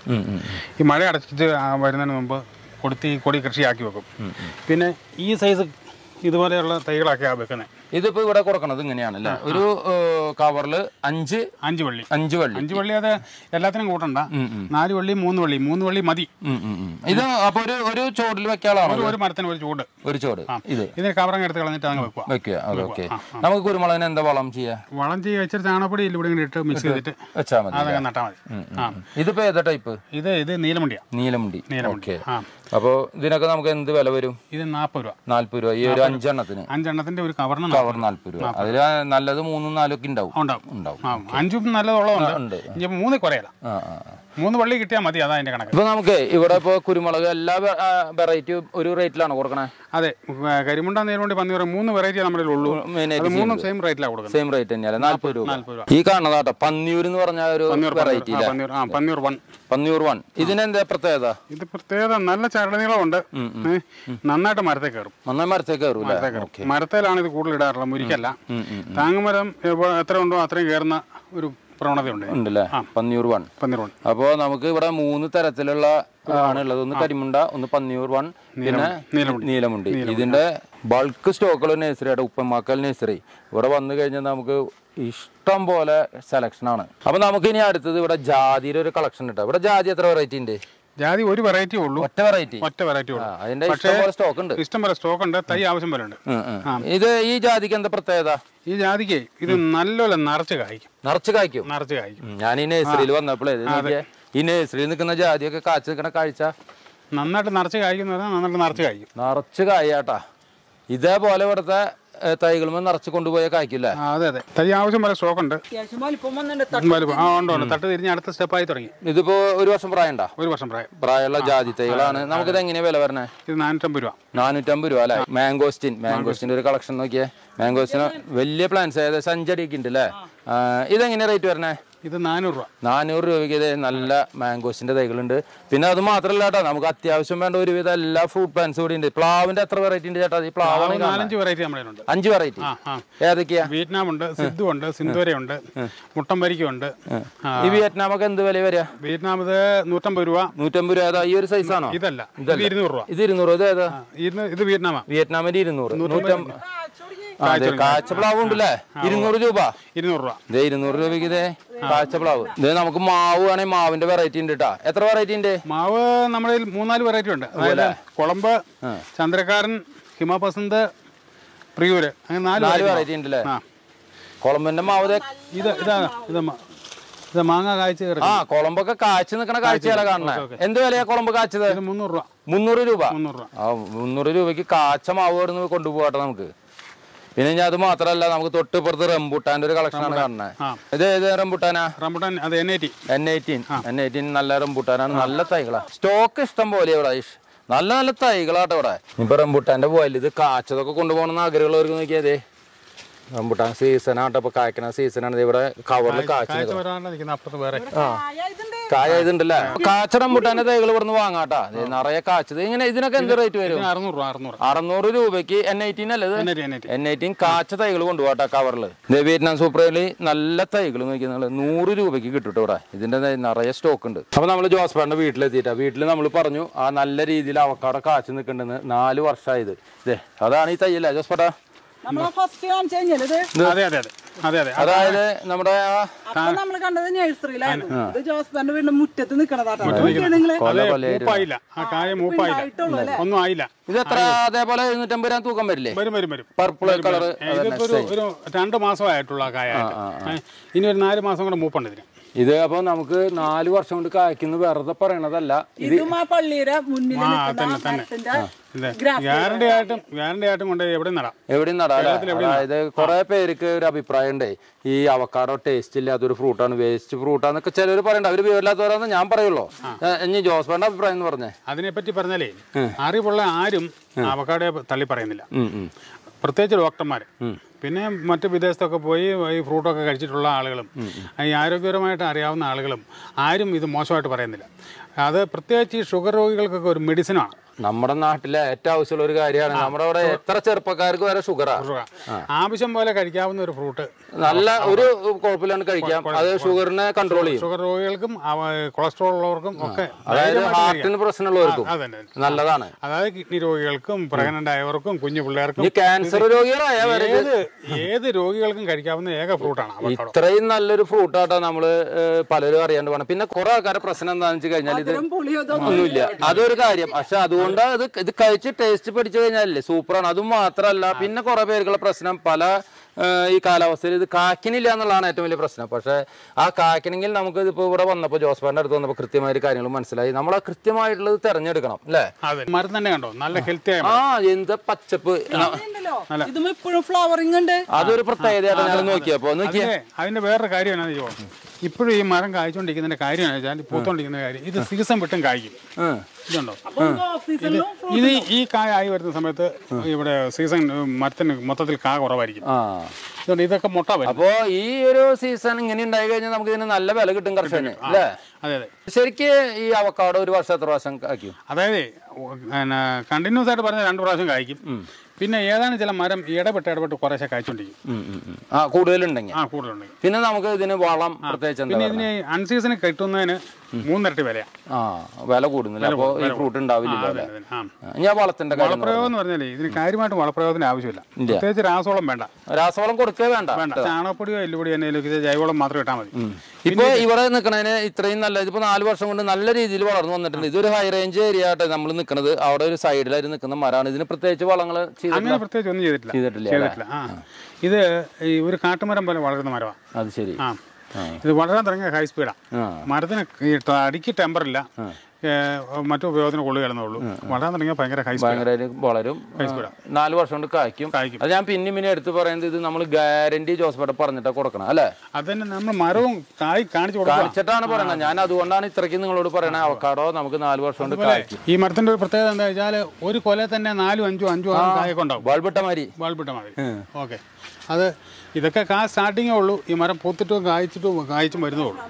ഈ മഴ അടച്ചിട്ട് ആ വരുന്നതിന് മുമ്പ് കൊടുത്തി കൊടി കൃഷിയാക്കി വെക്കും പിന്നെ ഈ സൈസ് ഇതുപോലെയുള്ള തൈകളൊക്കെയാണ് വെക്കുന്നത് ഇതിപ്പോ ഇവിടെ കൊടുക്കണത് ഇങ്ങനെയാണല്ലേ ഒരു കവറില് അഞ്ച് അഞ്ച് വള്ളി അഞ്ച് വള്ളി അഞ്ച് വള്ളി അത് എല്ലാത്തിനും കൂട്ടണ്ട നാല് വള്ളി മൂന്ന് വള്ളി മൂന്ന് വള്ളി മതി ഉം, ഉം, ഉം. ഇത് അപ്പൊ ഒരു ഒരു ചോടിൽ വെക്കാളാണോ ഒരു ഒരു മരത്തിന് ഒരു ചൂട് ഒരു ചോട് ഇത് ഇതിന് കവറങ്ങ് എടുത്ത് കളഞ്ഞിട്ട് അങ്ങ് വെക്കുക വെക്കുക അത് ഓക്കെ നമുക്ക് കുരുമുളകിന് എന്താ വളം ചെയ്യാ വളം ചെയ്ത് വെച്ചിട്ട് ചാണകപ്പൊടി ഇവിടെ ഇങ്ങനെ ഇട്ട് മിക്സ് ചെയ്തിട്ട് വെച്ചാ മതി അതങ്ങ് നട്ടാൽ മതി ആ ഇതിപ്പോ ഏതാ ടൈപ്പ് ഇത് ഇത് നീലമുണ്ടിയാണ് നീലമുണ്ടി നീലമുണ്ടി ഓക്കെ ആ അപ്പൊ ഇതിനൊക്കെ നമുക്ക് എന്ത് വില വരും ഇത് നാൽപ്പത് രൂപ നാല്പത് രൂപ ഈ ഒരു അഞ്ചെണ്ണത്തിന് അഞ്ചെണ്ണത്തിന്റെ ഒരു കവറിന് കവർ നാല്പത് രൂപ അതില് നല്ലത് മൂന്നും നാലും ഒക്കെ ഉണ്ടാവും ഉണ്ടാവും ഉണ്ടാവും ആ അഞ്ചും നല്ലതുള്ളതുണ്ട് ഉണ്ട് ഇനി മൂന്ന് കുറയല ആ ആ ആ. മൂന്ന് വള്ളി കിട്ടിയാൽ മതി അതാ അതിന്റെ കണക്ക് ഇപ്പൊ നമുക്ക് ഇവിടെ ഇപ്പൊ കുരുമുളക് എല്ലാ വെറൈറ്റി ഒരു റേറ്റിലാണ് കൊടുക്കണേ അതെ വ- കരിമുണ്ട നീലമുണ്ടി പന്നി പറയും മൂന്ന് വെറൈറ്റി നമ്മുടെ ഉള്ളൂ മെയിൻ അത് മൂന്നും സെയിം റേറ്റിലാണ് കൊടുക്കുന്നത് സെയിം റേറ്റ് തന്നെയല്ലേ നാല്പത് രൂപ നാല്പത് രൂപ ഈ കാണുന്നതാട്ടോ പന്നിയൂർ എന്ന് പറഞ്ഞ ഒരു വെറൈറ്റി ആ, പന്നീർ ആ പന്നീർ വൺ പന്നിയൂർ വൺ ഇതിനെന്താ പ്രത്യേകത ഇത് പ്രത്യേകത നല്ല ചരടനീളമുണ്ട് ഏ, നന്നായിട്ട് മരത്തെ കയറും നന്നായി മരത്തേക്ക് കയറൂല കയറും മരത്തേലാണ് ഇത് കൂടുതൽ ഇടാറുള്ളത് മുരിക്കല്ല താങ്ങുമരം എപ്പോ- എത്ര ഉണ്ടോ അത്രയും കയറുന്ന ഒരു പ്രവണതയുണ്ട് ഇതിന്. ഉണ്ടല്ലേ പന്നിയൂർ വൺ പന്നീർ വൺ അപ്പോൾ നമുക്ക് ഇവിടെ മൂന്ന് തരത്തിലുള്ള ആണ് ഉള്ളത് ഒന്ന് കരിമുണ്ട ഒന്ന് പന്നിയൂർ വൺ പിന്നെ നീലമുണ്ടി. നീലമുണ്ടി ഇതിന്റെ ബൾക്ക് സ്റ്റോക്കുള്ള നഴ്സറിയുടെ ഉപ്പമാക്കൽ നഴ്സറി ഇവിടെ വന്നു കഴിഞ്ഞാൽ നമുക്ക് ഇഷ്ടം പോലെ സെലക്ഷൻ ആണ് അപ്പൊ നമുക്ക് ഇനി അടുത്തത് ഇവിടെ ജാതിയുടെ ഒരു കളക്ഷൻ കിട്ടാം ഇവിടെ ജാതി എത്ര വെറൈറ്റി ഉണ്ട് ജാതി ഒരു വെറൈറ്റി ഉള്ളൂ ഒറ്റ വെറൈറ്റി ഒറ്റ വെറൈറ്റി ഉള്ളൂ അതിന്റെ ഇഷ്ടം പോലെ സ്റ്റോക്ക് ഉണ്ട് ഇഷ്ടം പോലെ സ്റ്റോക്ക് ഉണ്ട് തൈ ആവശ്യം പോലെ ഉണ്ട് ഉം, ഉം. ഇത് ഈ ജാതിക്ക് എന്താ പ്രത്യേകത ഈ ജാതിക്ക് ഇത് നല്ലപോലെ നിറച്ച് കായ്ക്കും നിറച്ച് കായ്ക്കും നിറച്ച് കായ്ക്കും ഉം, ഞാൻ ഈ നഴ്സറിയിൽ വന്നപ്പോഴേ ഇത് നോക്കിയേ ഈ നഴ്സറിയിൽ നിൽക്കുന്ന ജാതിയൊക്കെ കാച്ചു നിൽക്കുന്ന കാഴ്ച നന്നായിട്ട് നിറച്ച് കായ്ക്കും പറഞ്ഞാൽ നന്നായിട്ട് നിറച്ച് കായ്ക്കും നിറച്ച് കായാട്ടാ ഇതേപോലെ ഇവിടുത്തെ തൈകളുമ്പോൾ നിറച്ച് കൊണ്ടുപോയാൽ കായ്ക്കില്ല ആ, അതെ അതെ തൈ ആവശ്യം പോലെ സ്റ്റോക്ക് ഉണ്ട് അത്യാവശ്യം വലിപ്പം വന്നിട്ടുണ്ട് തട്ട് വലുപ്പം. ആ ഉണ്ട് ഉണ്ട് തട്ട് തിരിഞ്ഞ് അടുത്ത സ്റ്റെപ്പായി തുടങ്ങി ഇതിപ്പോ ഒരു വർഷം പ്രായണ്ടാ ഒരു വർഷം പ്രായം പ്രായമുള്ള ജാതി തൈകളാണ് നമുക്കിത് എങ്ങനെയാ വില വരണേ ഇത് നാനൂറ്റമ്പത് രൂപ നാനൂറ്റമ്പത് രൂപ അല്ലേ മാംഗോസ്റ്റിൻ മാംഗോസ്റ്റിന്റെ ഒരു കളക്ഷൻ നോക്കിയേ മാംഗോസ്റ്റിന് വലിയ പ്ലാന്റ്സ് ഏകദേശം അഞ്ചടിയൊക്കെ ഉണ്ട് അല്ലേ ആ, ഇതെങ്ങനെയാ റേറ്റ് വരണേ ഇത് നാനൂറ് രൂപ നാനൂറ് രൂപയ്ക്ക് ഇത് നല്ല മാംഗോസിന്റെ തൈകളുണ്ട് പിന്നെ അത് മാത്രമല്ല കേട്ടോ നമുക്ക് അത്യാവശ്യം വേണ്ട ഒരുവിധം എല്ലാ ഫ്രൂട്ട് പ്ലാന്റ്സ് കൂടി ഉണ്ട് പ്ലാവിന്റെ എത്ര വെറൈറ്റി ഉണ്ട് ചേട്ടാ ഈ പ്ലാവാണ് അത് നാലഞ്ച് വെറൈറ്റി നമ്മുടെ ഉണ്ട് അഞ്ച് വെറൈറ്റി ആ ആ ഏതൊക്കെയാ വിയറ്റ്നാം ഉണ്ട് സിദ്ധു ഉണ്ട് സിന്ദൂരയുണ്ട് മുട്ടം വരിക്കുണ്ട് ആ, ഈ വിയറ്റ്നാമൊക്കെ എന്ത് വില വരിക വിയറ്റ്നാം ഇത് നൂറ്റമ്പത് രൂപ നൂറ്റമ്പത് രൂപ ഏതാ ഈ ഒരു സൈസ് ആണോ ഇതല്ല ഇത് ഇരുന്നൂറ് രൂപ ഇത് ഇരുന്നൂറ് ഇത് ഏതാ ആ, ഇത് ഇത് വിയറ്റ്നാമാ വിയറ്റ്നാമിന്റെ ഇരുന്നൂറ് നൂറ്റമ്പത് കാഴ്ച തുടങ്ങി. ആ, അതെ കാച്ചപ്ലാവ് ഉണ്ടല്ലേ ഇരുന്നൂറ് രൂപ ഇരുന്നൂറ് രൂപ ഇതേ ഇരുന്നൂറ് രൂപയ്ക്ക് ഇതേ കാച്ചപ്ലാവ് ഇത് നമുക്ക് മാവ് വേണമെങ്കിൽ മാവിന്റെ വെറൈറ്റി ഉണ്ട് കേട്ടാ എത്ര വെറൈറ്റി ഉണ്ട് മാവ് നമ്മുടെ കയ്യിൽ മൂന്നാല് വെറൈറ്റി ഉണ്ട് അതായത് കുളമ്പ് ചന്ദ്രക്കാരൻ ഹിമപസന്ത് പ്രിയൂര് അങ്ങനെ നാല് നാല് variety വെറൈറ്റി ഉണ്ടല്ലേ ആ കൊളമ്പിന്റെ മാവ് ദേ ഇത് ഇതാ ഇത് മ- ഇത് മാങ്ങ കായ്ച്ച് ആ കിടക്കും കൊളമ്പൊക്കെ കാച്ചു നിൽക്കണ കാഴ്ചയല്ല കാണണേ എന്ത് വിലയാ കൊളമ്പ് കാച്ചത് ഇത് മുന്നൂറ് രൂപ മുന്നൂറ് രൂപ മുന്നൂറ് രൂപ ആ മുന്നൂറ് രൂപയ്ക്ക് കാച്ച മാവ് ഇവിടുന്ന് കൊണ്ടുപോകട്ടെ നമുക്ക് പിന്നെ ഞാൻ അത് മാത്രമല്ല നമുക്ക് തൊട്ടിപ്പുറത്ത് റംബുട്ടാന്റെ ഒരു കളക്ഷനാണ് കാണുന്നത് ആ. ഇത് ഏത് റംബുട്ടാനാ റംബുട്ടാൻ അത് N I T N eighteen N eighteen നല്ല റംബുട്ടാനാണ് നല്ല തൈകളാ സ്റ്റോക്ക് ഇഷ്ടം പോലെ ഇവിടെ ഇഷ്. നല്ല നല്ല തൈകളാട്ടോ ഇവിടെ ഇപ്പൊ റംബുട്ടാന്റെ പോയാൽ ഇത് കാച്ചതൊക്കെ കൊണ്ടുപോകണമെന്ന് ആഗ്രഹമുള്ളവർക്ക് നോക്കിയാതേ റംബുട്ടാൻ സീസണാട്ടോ ഇപ്പൊ കായ്ക്കണ സീസണാണ് ഇവിടെ കവറിൽ കാച്ചു കാഴ്ച വരാണ്ട് നിൽക്കുന്ന അപ്പുറത്ത് വേറെ കായ ഇതുണ്ട്. കായ ഇതുണ്ടല്ലേ കാച്ച റംബുട്ടാന്റെ തൈകൾ ഇവിടുന്ന് വാങ്ങാട്ടാ ദേ നിറയെ കാച്ചത് ഇങ്ങനെ ഇതിനൊക്കെ എന്ത് റേറ്റ് വരും ഇതിന് അറുന്നൂറ് രൂപ അറുന്നൂറ് അറുന്നൂറ് രൂപയ്ക്ക് എൻ ഐറ്റീൻ അല്ലേ ഇത് എണ്ണൂറ്റി എണ്ണൂറ്റി എൻ ഐറ്റീൻ കാച്ച തൈകൾ കൊണ്ടുപോകട്ടെ കവറിൽ വിയറ്റ്നാം സൂപ്പറിൽ നല്ല തൈകൾ നോക്കിയാൽ നൂറ് രൂപയ്ക്ക് കിട്ടും ട്ടോ ഇവിടെ ഇതിന്റെ ദേ നിറയെ സ്റ്റോക്ക് ഉണ്ട് അപ്പൊ നമ്മൾ ജോസ്പാറിന്റെ വീട്ടിലെത്തിയിട്ടാ വീട്ടിൽ നമ്മൾ പറഞ്ഞു ആ നല്ല രീതിയിൽ അവക്കാടെ കാച്ചു നിൽക്കണ്ടെന്ന് നാല് വർഷമായത് ഇതേ അതാണ് ഈ തൈയല്ലേ ജോസ്പാട്ടാ നമ്മളെ ഫസ്റ്റ് കാണിച്ചു കഴിഞ്ഞാൽ ഇത് അതെ അതെ അതെ അതെ അതെ അതായത് നമ്മുടെ ആ അപ്പൊ നമ്മൾ കണ്ടത് നഴ്സറിയിലായിരുന്നു ഇത് ജോസ്ബാന്റെ വീടിന്റെ മുറ്റത്ത് നിക്കണതാട്ടോ നിങ്ങള് കൊല അത് കൊലയായിരുന്നു. മൂപ്പായില്ല ആ കായ മൂപ്പായില്ല ആയിട്ടുള്ളൂ അല്ലേ ഒന്നും ആയില്ല ഇത് എത്ര അതേപോലെ എഴുന്നൂറ്റമ്പത് ഗ്രാം തൂക്കം വരില്ലേ വരും വരും വരും പർപ്പിൾ കളർ ഇതിപ്പോ ഒരു ഒരു രണ്ട് മാസമായിട്ടുള്ള ആ കായ ഇനി ഒരു നാല് മാസം കൂടെ മൂപ്പുണ്ട് ഇതിന് ഇത് അപ്പൊ നമുക്ക് നാല് വർഷം കൊണ്ട് കായ്ക്കുന്നു വെറുതെ പറയണതല്ല ഇതും ആ പള്ളിയുടെ മുന്നിൽ ആ, നിൽക്കുന്ന തന്നെ, തന്നെ. മരത്തിന്റെ ഇത് ഗ്രാഫ് ഗ്യാരണ്ടി ആയിട്ടും ഗ്യാരണ്ടി ആയിട്ടും കൊണ്ട് എവിടെ നടാം എവിടെയും നടാം അതായത് കുറെ പേർക്ക് ഒരു അഭിപ്രായം ഉണ്ടേ ഈ അവക്കാടോ ടേസ്റ്റ് ഇല്ലാത്തൊരു ഫ്രൂട്ടാണ് വേസ്റ്റ് ഫ്രൂട്ടാന്നൊക്കെ ചിലർ പറയണ്ട അവര് വിവരമില്ലാത്തവരാന്ന് ഞാൻ പറയുള്ളൂ ഇനി ജോസ്ബാന്റെ അഭിപ്രായം എന്ന് പറഞ്ഞേ അതിനെപ്പറ്റി പറഞ്ഞാലേ അറിവുള്ള ആരും അവക്കാടെ തള്ളി പറയുന്നില്ല ഉം, ഉം. പ്രത്യേകിച്ച് ഡോക്ടർമാർ പിന്നെ മറ്റ് വിദേശത്തൊക്കെ പോയി ഈ ഫ്രൂട്ടൊക്കെ കഴിച്ചിട്ടുള്ള ആളുകളും ഈ ആരോഗ്യപരമായിട്ട് അറിയാവുന്ന ആളുകളും ആരും ഇത് മോശമായിട്ട് പറയുന്നില്ല അത് പ്രത്യേകിച്ച് ഈ ഷുഗർ രോഗികൾക്കൊക്കെ ഒരു മെഡിസിനാണ് നമ്മുടെ നാട്ടിലെ ഏറ്റവും ആവശ്യമുള്ള ഒരു കാര്യമാണ് നമ്മുടെ അവിടെ എത്ര ചെറുപ്പക്കാർക്ക് വരെ ഷുഗറാ ആവശ്യം പോലെ കഴിക്കാവുന്ന ഒരു ഫ്രൂട്ട് നല്ല ഒരു കുഴപ്പമില്ലാണ്ട് കഴിക്കാം അത് ഷുഗറിനെ കൺട്രോൾ ചെയ്യും ഷുഗർ രോഗികൾക്കും അവ- കൊളസ്ട്രോൾ ഉള്ളവർക്കും ഒക്കെ അതായത് ധൈര്യമായിട്ട് കഴിക്കാം. ഹാർട്ടിന് പ്രശ്നമുള്ളവർക്കും അതന്നെ നല്ലതാണ് അതായത് കിഡ്നി രോഗികൾക്കും പ്രഗ്നന്റ് ആയവർക്കും കുഞ്ഞു പിള്ളേർക്കും ഈ ക്യാൻസർ രോഗികളായ വരെ ഇത് ഏത് ഏത് രോഗികൾക്കും കഴിക്കാവുന്ന ഏക ഫ്രൂട്ടാണ് അവക്കാഡോ ഇത്രയും നല്ലൊരു ഫ്രൂട്ടാട്ടോ നമ്മള് ഏഹ്, പലരും അറിയാണ്ട് പോകണം പിന്നെ കുറെ ആൾക്കാരുടെ പ്രശ്നം എന്താണെന്ന് വെച്ച് കഴിഞ്ഞാൽ ഇത് ഇത്രയും പുളിയോ ഇതൊന്നും ഒന്നുമില്ല അതൊരു കാര്യം പക്ഷെ അതുകൊണ്ട് ഇത് ഇത് കഴിച്ച് ടേസ്റ്റ് പഠിച്ചു കഴിഞ്ഞാലേ സൂപ്പറാണ് അതും മാത്രമല്ല പിന്നെ കുറെ പേർക്കുള്ള പ്രശ്നം പല ഏഹ്, ഈ കാലാവസ്ഥയിൽ ഇത് കാക്കിനില്ല എന്നുള്ളതാണ് ഏറ്റവും വലിയ പ്രശ്നം പക്ഷെ ആ കാക്കണമെങ്കിൽ നമുക്ക് ഇതിപ്പോ ഇവിടെ വന്നപ്പോൾ ജോസ്ബാറിന്റെ അടുത്ത് വന്നപ്പോൾ കൃത്യമായ കാര്യങ്ങൾ മനസ്സിലായി നമ്മൾ ആ കൃത്യമായിട്ടുള്ളത് തിരഞ്ഞെടുക്കണം അല്ലേ അതെ മരം തന്നെ കണ്ടോ നല്ല ഹെൽത്തി ആയ ആ എന്ത് പച്ചപ്പ് ഉണ്ടല്ലോ ഇതും ഇപ്പോഴും ഫ്ലവറിംഗ് ഉണ്ട് അതൊരു പ്രത്യേകതയായിട്ട് ഞാൻ നോക്കിയപ്പോ നോക്കിയേ അതിന്റെ അതിന്റെ വേറൊരു കാര്യം എന്നാന്ന് ചോദിച്ചു ഇപ്പോഴും ഈ മരം കായ്ച്ചുകൊണ്ടിരിക്കുന്നതിന്റെ കാര്യം എന്ന് വെച്ചാൽ പൂത്തോണ്ടിരിക്കുന്ന കാര്യം ഇത് സീസൺ വിട്ടും കായ്ക്കും ഉം. ഇതുണ്ടോ അപ്പൊ ഓഫ് സീസണിലും ഇത് ഈ കായ ആയി വരുന്ന സമയത്ത് ഇവിടെ സീസൺ മരത്തിന് മൊത്തത്തിൽ കാ കുറവായിരിക്കും ആ അതുകൊണ്ട് ഇതൊക്കെ മുട്ട വരും അപ്പോ ഈ ഒരു സീസൺ ഇങ്ങനെ ഉണ്ടായി കഴിഞ്ഞാൽ നമുക്ക് ഇതിന് നല്ല വില കിട്ടും കർഷകന് അല്ലേ അതെ അതെ ശരിക്ക് ഈ അവക്കാടോ ഒരു വർഷം എത്ര പ്രാവശ്യം കായ്ക്കും അതായത് കണ്ടിന്യൂസ് ആയിട്ട് പറഞ്ഞ രണ്ട് പ്രാവശ്യം കായ്ക്കും പിന്നെ ഏതാണ് ചില മരം ഇടപെട്ട് ഇടപെട്ട് കുറേശ്ശെ കായ്ച്ചോണ്ടിരിക്കും ഉം, ഉം, ഉം. ആ കൂടുതലുണ്ടെങ്കിൽ ആ കൂടുതലുണ്ടെങ്കിൽ പിന്നെ നമുക്ക് ഇതിന് വളം പ്രത്യേകിച്ച് എന്താ പിന്നെ ഇതിന് അൺസീസണിൽ കിട്ടുന്നതിന് മൂന്നിരട്ടി വിലയാണ് ആ വില കൂടുന്നില്ല അപ്പോ ഈ ഫ്രൂട്ട് ഉണ്ടാവില്ല അതെ അതെ ആ ഞാൻ വളത്തിന്റെ കാര്യം വളപ്രയോഗം എന്ന് പറഞ്ഞാലേ ഇതിന് കാര്യമായിട്ട് വളപ്രയോഗത്തിന് ആവശ്യമില്ല പ്രത്യേകിച്ച് രാസവളം വേണ്ട രാസവളം കൊടുക്കേ വേണ്ട വേണ്ട ചാണകപ്പൊടിയോ എല്ലുപൊടിയോ എന്തെങ്കിലും ഇത് ജൈവവളം മാത്രം ഇട്ടാൽ മതി ഇപ്പൊ ഇവിടെ നിൽക്കണതിന് ഇത്രയും നല്ല ഇതിപ്പോ നാല് വർഷം കൊണ്ട് നല്ല രീതിയിൽ വളർന്നു വന്നിട്ടുണ്ട് ഇതൊരു ഹൈ റേഞ്ച് ഏരിയ ആട്ടെ നമ്മൾ നിൽക്കുന്നത് അവിടെ ഒരു സൈഡിലായിട്ട് നിൽക്കുന്ന മരമാണ് ഇതിന് പ്രത്യേകിച്ച് വളങ്ങൾ അങ്ങനെ പ്രത്യേകിച്ച് ഒന്നും ചെയ്തിട്ടില്ല ചെയ്തിട്ടില്ല ചെയ്തിട്ടില്ല ആ ഇത് ഈ ഒരു കാട്ടുമരം പോലെ വളരുന്ന മരമാണ് അത് ശരി ആ ഇത് വളരാൻ തുടങ്ങിയ ഹൈ സ്പീഡാണ് ആ മരത്തിന് ഈ ത- അടിക്ക് ടെമ്പറില്ല മറ്റു ഉപയോഗത്തിന് കൊള്ളുകയെന്നേ ഉള്ളൂ വളരാൻ തുടങ്ങിയ ഭയങ്കര ഹൈ സ്പീഡ് ഭയങ്കര വളരും ആ, നാല് വർഷം കൊണ്ട് കായ്ക്കും കായ്ക്കും. അത് ഞാൻ പിന്നെ പിന്നെ എടുത്ത് പറയുന്നത് ഇത് നമ്മൾ ഗ്യാരണ്ടി ജോസഫേട്ട പറഞ്ഞിട്ടാ കൊടുക്കണം അല്ലേ അത് തന്നെ നമ്മൾ മരവും കായ് കാണിച്ചു കൊടുക്കുക കാണിച്ചിട്ടാണ് പറയണത് ഞാൻ അതുകൊണ്ടാണ് ഇത്രയ്ക്ക് നിങ്ങളോട് പറയണത് അവക്കാടോ നമുക്ക് നാല് വർഷം കൊണ്ട് കായ്ക്കും ഈ മരത്തിന്റെ ഒരു പ്രത്യേകത എന്താ വെച്ചാൽ ഒരു കൊല തന്നെ നാലും അഞ്ചും അഞ്ചും ആറും കായൊക്കെ ഉണ്ടാവും ബൾബിട്ട മാതിരി വാൾപിട്ട മതി ഓക്കെ അത് ഇതൊക്കെ കാ സ്റ്റാർട്ടിങ്ങേ ഉള്ളൂ ഈ മരം പൂത്തിട്ടും കായ്ച്ചിട്ടും കായ്ച്ചും വരുന്നേ ഉള്ളൂ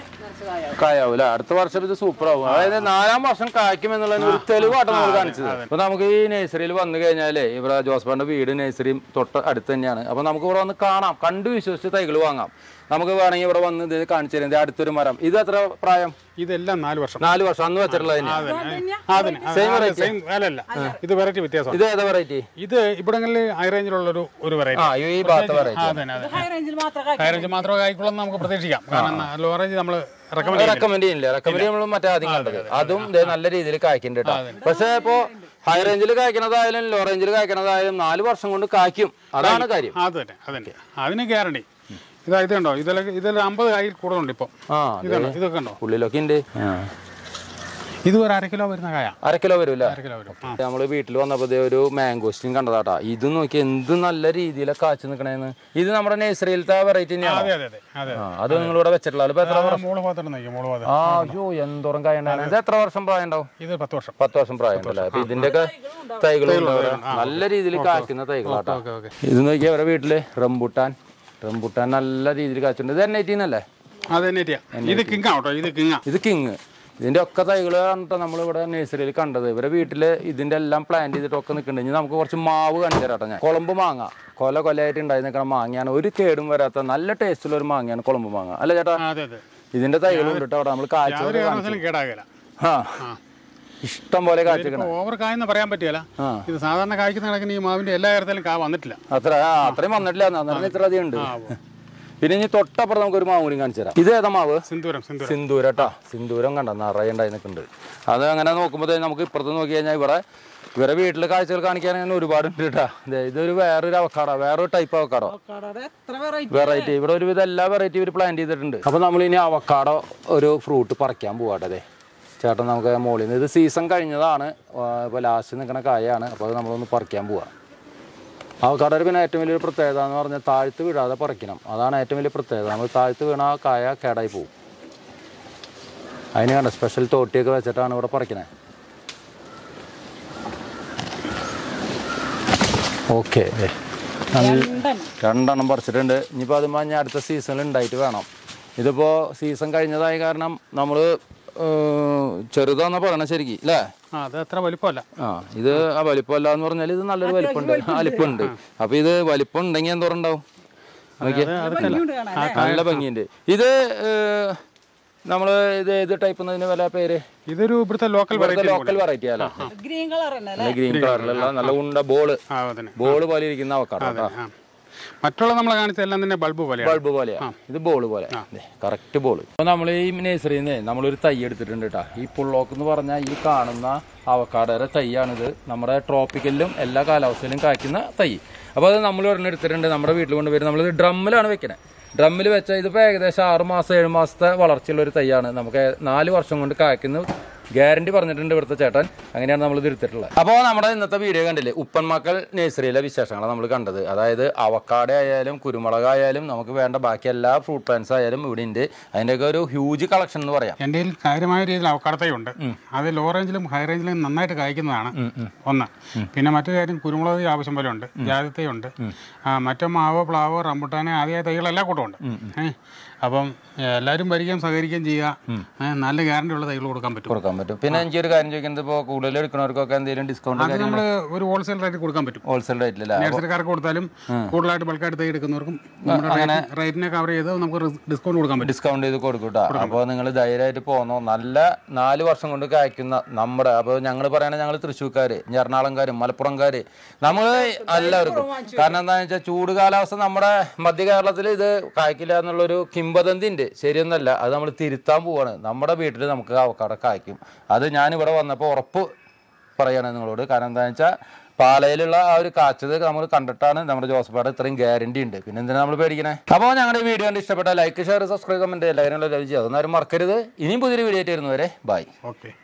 കായാവും അല്ലേ അടുത്ത വർഷം ഇത് സൂപ്പർ ആവും അതായത് നാലാം വർഷം കായ്ക്കും എന്നുള്ളതിന് ഒരു തെളിവാട്ടോ നമ്മൾ കാണിച്ചത് അപ്പൊ നമുക്ക് ഈ നഴ്സറിയിൽ വന്നു കഴിഞ്ഞാലേ ഇവിടെ ജോസ്ബാന്റെ വീട് നഴ്സറിയും തൊട്ട് അടുത്ത് തന്നെയാണ് അപ്പൊ നമുക്ക് ഇവിടെ വന്ന് കാണാം കണ്ടു വിശ്വസിച്ച് തൈകൾ വാങ്ങാം നമുക്ക് വേണമെങ്കിൽ ഇവിടെ വന്ന് ഇത് കാണിച്ചു തരാം ഇത് അടുത്തൊരു മരം ഇത് എത്ര പ്രായം ഇതെല്ലാം നാല് വർഷം നാല് വർഷം അന്ന് വെച്ചിട്ടുള്ളത് തന്നെയാ. അതിന് സെയിം അല്ലല്ല ഇത് വെറൈറ്റി വ്യത്യാസം ഇത് ഏതാ വെറൈറ്റി ഇത് ഇവിടങ്ങളിൽ ഹൈ റേഞ്ചിലുള്ള ഒരു ഒരു വെറൈറ്റി ആ ഈ ഭാഗത്ത് വെറൈറ്റി അതന്നെ അതെ ഹൈ റേഞ്ചിൽ മാത്രം കായ്ക്കും ഹൈ റേഞ്ച് മാത്രമേ കായ്ക്കുള്ളൂ എന്ന് നമുക്ക് പ്രതീക്ഷിക്കാം കാരണം ലോ റേഞ്ച് നമ്മൾ റെക്കമെൻഡ് റെക്കമെൻഡ് ചെയ്യില്ല റെക്കമെൻഡ് നമ്മൾ മറ്റേ ആദ്യം കണ്ടത് അതും ദേ നല്ല രീതിയിൽ കായ്ക്കുന്നുണ്ട് കേട്ടോ പക്ഷേ ഇപ്പോ ഹൈ റേഞ്ചിൽ കായ്ക്കണതായാലും ലോ റേഞ്ചിൽ കായ്ക്കണതായാലും നാല് വർഷം കൊണ്ട് കായ്ക്കും അതാണ് കാര്യം അത് തന്നെ അതന്നെ അതിന് ഗ്യാരണ്ടി ഇതാ ഇത് കണ്ടോ ഇതിലൊക്കെ ഇതിൽ അമ്പത് കായിൽ കൂടുതലുണ്ട് ഇപ്പം ആ ഇതുണ്ടോ ഇതൊക്കെ ഉണ്ടോ ഉള്ളിലൊക്കെ ഉണ്ട് ഇത് ഒരു അര കിലോ വരുന്ന കായ അര കിലോ വരും അര കിലോ വരും ആ നമ്മൾ വീട്ടിൽ വന്നപ്പോൾ ദേ ഒരു മാംഗോസ്റ്റിൻ കണ്ടതാട്ടാ ഇത് നോക്കി എന്ത് നല്ല രീതിയിലാണ് കാച്ചു നിൽക്കണേന്ന് ഇത് നമ്മുടെ നഴ്സറിയിലത്തെ വെറൈറ്റി തന്നെയാണ് അതെ അതെ അതെ അതെ ആ, അത് നിങ്ങളിവിടെ വെച്ചിട്ടുള്ള ഇപ്പൊ എത്ര ആ, മോള് ഭാഗത്തോട്ട് നോക്കി മോള് ഭാഗത്ത് ആ അയ്യോ എന്തോരം കായ ഉണ്ടായിരുന്നു ഇത് എത്ര വർഷം പ്രായം ഉണ്ടാവും ഇത് പത്ത് വർഷം പത്ത് വർഷം പ്രായം ഉണ്ടല്ലേ അപ്പൊ ഇതിന്റെയൊക്കെ തൈകളും നല്ല രീതിയിൽ കായ്ക്കുന്ന തൈകളാട്ടോ ഓക്കെ ഓക്കെ ഇത് നോക്കിയാൽ അവരുടെ വീട്ടില് റംബുട്ടാൻ റംബുട്ടാൻ നല്ല രീതിയിൽ കാച്ചുണ്ട് ഇത് എൻ ഐ അല്ലേ അത് തന്നെ ഇത് കിങ്ങാ കേട്ടോ ഇത് കിങ്ങാ ഇത് കിങ് ഇതിന്റെ ഒക്കെ തൈകൾ കണ്ടിട്ട് നമ്മളിവിടെ നഴ്സറിയിൽ കണ്ടത് ഇവരെ വീട്ടില് ഇതിന്റെ എല്ലാം പ്ലാന്റ് ചെയ്തിട്ടൊക്കെ നിൽക്കുന്നുണ്ട് ഇനി നമുക്ക് കുറച്ച് മാവ് കാണിച്ചു തരാട്ടോ ഞാൻ കുളമ്പ് മാങ്ങ കൊല കൊലയായിട്ട് ഉണ്ടായി നിൽക്കുന്ന മാങ്ങയാണ് ഒരു കേടും വരാത്ത നല്ല ടേസ്റ്റുള്ള ഒരു മാങ്ങയാണ് കുളമ്പ് മാങ്ങ അല്ല ചേട്ടാ ആ, അതെ അതെ ഇതിന്റെ തൈകളും ഉണ്ട് കേട്ടോ അവിടെ നമ്മൾ കാച്ചു ഒരു കാരണവശാലും കേടാകില്ല ആ ഇഷ്ടം പോലെ കാച്ചിക്കണം ഓവർ കായെന്ന് പറയാൻ പറ്റിയല്ല ആ ഇത് സാധാരണ കായ്ക്കുന്ന കണക്കിന് ഈ മാവിന്റെ എല്ലാ കാര്യത്തിലും കാ വന്നിട്ടില്ല അത്ര ആ അത്രയും വന്നിട്ടില്ല അന്നേരം ഇത്ര അധികം ഉണ്ട് ആ ഉവ്വ്. പിന്നെ ഇനി തൊട്ടപ്പുറം നമുക്ക് ഒരു മാവ് കൂടി കാണിച്ചു തരാം ഇത് ഏതാ മാവ് സിന്ദൂരം സിന്ദൂരം സിന്ദൂരം കേട്ടോ സിന്ദൂരം കണ്ട നിറയെ ഉണ്ടായി നിൽക്കുന്നുണ്ട് അത് അങ്ങനെ നോക്കുമ്പോൾ നമുക്ക് ഇപ്പുറത്ത് നോക്കി കഴിഞ്ഞാൽ ഇവിടെ ഇവരെ വീട്ടിലെ കാഴ്ചകൾ കാണിക്കാൻ അങ്ങനെ ഒരുപാടുണ്ട് കേട്ടോ ദേ ഇതൊരു വേറൊരു അവക്കാടോ വേറൊരു ടൈപ്പ് അവക്കാടോ അവക്കാടോടെ എത്ര വെറൈറ്റി വെറൈറ്റി ഇവിടെ ഒരുവിധം എല്ലാ വെറൈറ്റി ഇവർ പ്ലാൻ ചെയ്തിട്ടുണ്ട് അപ്പോൾ നമ്മൾ ഇനി അവക്കാടോ ഒരു ഫ്രൂട്ട് പറിക്കാൻ പോവാട്ടെ അതെ ചേട്ടൻ നമുക്ക് മുകളിൽ നിന്ന് ഇത് സീസൺ കഴിഞ്ഞതാണ് ഇപ്പോൾ ലാസ്റ്റ് നിൽക്കുന്ന കായാണ് അപ്പോൾ അത് നമ്മളൊന്ന് പറിക്കാൻ പോവാം അവക്കാടൊരു പിന്നെ ഏറ്റവും വലിയൊരു പ്രത്യേകത എന്ന് പറഞ്ഞാൽ താഴ്ത്ത് വീഴാതെ പറിക്കണം അതാണ് ഏറ്റവും വലിയ പ്രത്യേകത നമ്മൾ താഴ്ത്ത് വീണ ആ കായ കേടായി പോകും അതിന് കണ്ട സ്പെഷ്യൽ തോട്ടിയൊക്കെ വെച്ചിട്ടാണ് ഇവിടെ പറിക്കണേ ഓക്കെ രണ്ടെണ്ണം രണ്ടെണ്ണം പറിച്ചിട്ടുണ്ട് ഇനിയിപ്പോൾ അത് ഞാൻ അടുത്ത സീസണിൽ ഉണ്ടായിട്ട് വേണം ഇതിപ്പോൾ സീസൺ കഴിഞ്ഞതായ കാരണം നമ്മൾ ചെറുതാന്നാ പറയണ ശരിക്കും അല്ലേ ആ അത് അത്ര വലിപ്പമല്ല ആ ഇത് ആ വലിപ്പമല്ല എന്ന് പറഞ്ഞാൽ ഇത് നല്ലൊരു വലിപ്പമുണ്ട് വലിപ്പമുണ്ട് അപ്പോൾ ഇത് വലിപ്പം ഉണ്ടെങ്കിൽ എന്തോരം ഉണ്ടാവും നോക്കിയേ ഭംഗിയുണ്ട് കാണാൻ നല്ല ഭംഗിയുണ്ട് ഇത് നമ്മൾ ഇത് ഏത് ടൈപ്പ് എന്നതിന് വില പേര് ഇതൊരു ഇവിടുത്തെ ലോക്കൽ വെറൈറ്റി ലോക്കൽ വെറൈറ്റി അല്ല ഗ്രീൻ കളർ തന്നെ അല്ലേ ഗ്രീൻ കളറിലുള്ള നല്ല ഉണ്ട ബോള് ആ അതന്നെ ബോള് പോലെ ഇരിക്കുന്ന അവക്കാടോ കേട്ടോ ആ മറ്റുള്ള നമ്മളെ കാണിച്ചെല്ലാം തന്നെ ബൾബ് പോലെയാണ് ബൾബ് പോലെയാ ഇത് ബോൾ പോലെ കറക്റ്റ് ബോൾ അപ്പൊ നമ്മൾ ഈ നഴ്സറിയിൽ നിന്ന് നമ്മളൊരു തൈ എടുത്തിട്ടുണ്ട് കേട്ടോ ഈ പുള്ളോക്ക് എന്ന് പറഞ്ഞാൽ ഈ കാണുന്ന അവക്കാടയുടെ തൈയാണിത് നമ്മുടെ ട്രോപ്പിക്കലിലും എല്ലാ കാലാവസ്ഥയിലും കായ്ക്കുന്ന തൈ അപ്പോൾ അത് നമ്മൾ ഒരെണ്ണം എടുത്തിട്ടുണ്ട് നമ്മുടെ വീട്ടിൽ കൊണ്ടുവരും നമ്മളിത് ഡ്രമ്മിലാണ് വെക്കണേ ഡ്രമ്മിൽ വെച്ചാൽ ഇതിപ്പോൾ ഏകദേശം ആറ് മാസം ഏഴ് മാസത്തെ വളർച്ചയുള്ള ഒരു തൈയാണ് നമുക്ക് നാല് വർഷം കൊണ്ട് കായ്ക്കുന്ന ഗ്യാരണ്ടി പറഞ്ഞിട്ടുണ്ട് ഇവിടുത്തെ ചേട്ടൻ അങ്ങനെയാണ് നമ്മൾ ഇത് എടുത്തിട്ടുള്ളത് അപ്പോൾ നമ്മുടെ ഇന്നത്തെ വീഡിയോ കണ്ടില്ലേ ഉപ്പൻമക്കൾ നഴ്സറിയിലെ വിശേഷങ്ങളാണ് നമ്മൾ കണ്ടത് അതായത് അവക്കാട ആയാലും കുരുമുളക് ആയാലും നമുക്ക് വേണ്ട ബാക്കി എല്ലാ ഫ്രൂട്ട് പ്ലാന്റ്സ് ആയാലും ഇവിടെ ഉണ്ട് അതിൻ്റെയൊക്കെ ഒരു ഹ്യൂജ് കളക്ഷൻ എന്ന് പറയാം എൻ്റെ കയ്യിൽ കാര്യമായ രീതിയിൽ അവക്കാടത്തയുണ്ട് അത് ലോ റേഞ്ചിലും ഹൈ റേഞ്ചിലും നന്നായിട്ട് കായ്ക്കുന്നതാണ് ഒന്ന് പിന്നെ മറ്റൊരു കാര്യം കുരുമുളക് ആവശ്യം പോലെ ഉണ്ട് ജാതിത്തയുണ്ട് മറ്റു മാവ് പ്ലാവ് റംബുട്ടാന് ആദ്യ തൈകളെല്ലാം കൂട്ടമുണ്ട് ഏഹ് അപ്പം എല്ലാവരും ഭരിക്കുകയും സഹകരിക്കുകയും ചെയ്യുക ഏഹ് നല്ല ഗ്യാരണ്ടി ഉള്ള തൈകൾ കൊടുക്കാൻ പറ്റും കൊടുക്കാൻ പറ്റും പിന്നെ എനിക്ക് ഒരു കാര്യം ചോദിക്കുന്നത് ഇപ്പോൾ കൂടുതൽ എടുക്കുന്നവർക്കൊക്കെ എന്തെങ്കിലും ഡിസ്കൗണ്ട് അത് നമ്മൾ ഒരു ഹോൾസെയിൽ റേറ്റ് കൊടുക്കാൻ പറ്റും ഹോൾസെയിൽ റേറ്റിലല്ല നഴ്സറിക്കാർക്ക് കൊടുത്താലും കൂടുതലായിട്ട് ബൾക്കായിട്ട് തൈ എടുക്കുന്നവർക്കും നമ്മുടെ റേറ്റിനെ കവർ ചെയ്ത് നമുക്ക് ഡിസ്കൗണ്ട് കൊടുക്കാൻ പറ്റും ഡിസ്കൗണ്ട് ചെയ്ത് കൊടുക്കൂട്ടാ അപ്പോൾ നിങ്ങൾ ധൈര്യമായിട്ട് പോന്നോ നല്ല നാല് വർഷം കൊണ്ട് കായ്ക്കുന്ന നമ്മുടെ അപ്പോൾ ഞങ്ങൾ പറയണ ഞങ്ങൾ തൃശ്ശൂർക്കാർ എറണാകുളംകാർ മലപ്പുറംകാർ നമ്മൾ എല്ലാവർക്കും കാരണം എന്താണെന്ന് വെച്ചാൽ ചൂട് കാലാവസ്ഥ നമ്മുടെ മധ്യ കേരളത്തിൽ ഇത് കായ്ക്കില്ല എന്നുള്ളൊരു കിംബദന്തി ഉണ്ട് ശരിയൊന്നല്ല അത് നമ്മൾ തിരുത്താൻ പോവാണ് നമ്മുടെ വീട്ടിൽ നമുക്ക് അവക്കാട കായ്ക്കും അത് ഞാൻ ഇവിടെ വന്നപ്പോൾ ഉറപ്പ് പറയാണ് നിങ്ങളോട് കാരണം എന്താണെന്ന് വെച്ചാൽ പാലയിലുള്ള ആ ഒരു കാച്ചത് നമ്മൾ കണ്ടിട്ടാണ് നമ്മുടെ ജോസഫാട് ഇത്രയും ഗ്യാരണ്ടി ഉണ്ട് പിന്നെ എന്തിനാ നമ്മൾ പേടിക്കണേ അപ്പോൾ ഞങ്ങളുടെ ഈ വീഡിയോ കണ്ട് ഇഷ്ടപ്പെട്ട ലൈക്ക് ഷെയർ സബ്സ്ക്രൈബ് കമൻറ്റ് എല്ലാവരും ലൈക്ക് ചെയ്യുക അതൊന്നും ആരും മറക്കരുത് ഇനിയും പുതിയൊരു വീഡിയോ ആയിട്ട് വരുന്നവരെ ബൈ ഓക്കെ